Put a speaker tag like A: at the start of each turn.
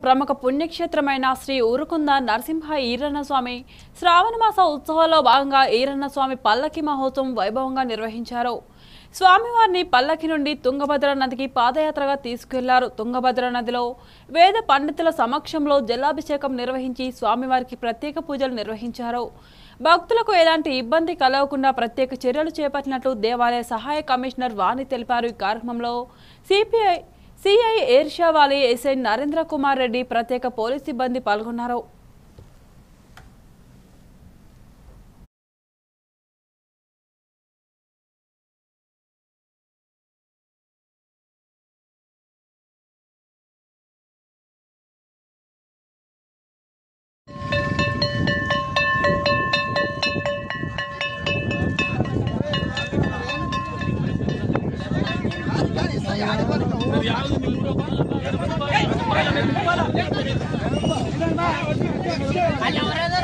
A: ప్రముఖ పుణ్యక్షేత్రమైన శ్రీ ఊరుకుంద నరసింహ ఈరన్న స్వామి శ్రావణ మాస ఉత్సవాల్లో భాగంగా ఈరన్న స్వామి పల్లకి మహోత్సవం వైభవంగా నిర్వహించారు స్వామివారిని పల్లకి నుండి తుంగభద్ర నదికి పాదయాత్రగా తీసుకెళ్లారు తుంగభద్ర నదిలో వేద పండితుల సమక్షంలో జలాభిషేకం నిర్వహించి స్వామివారికి ప్రత్యేక పూజలు నిర్వహించారు భక్తులకు ఎలాంటి ఇబ్బంది కలగకుండా ప్రత్యేక చర్యలు చేపట్టినట్లు దేవాలయ సహాయ కమిషనర్ వాణి తెలిపారు ఈ కార్యక్రమంలో CPI CI Ershavali SI Narendra Kumar Reddy ప్రత్యేక పోలీస్ సిబ్బంది పాల్గొన్నారు
B: Allora,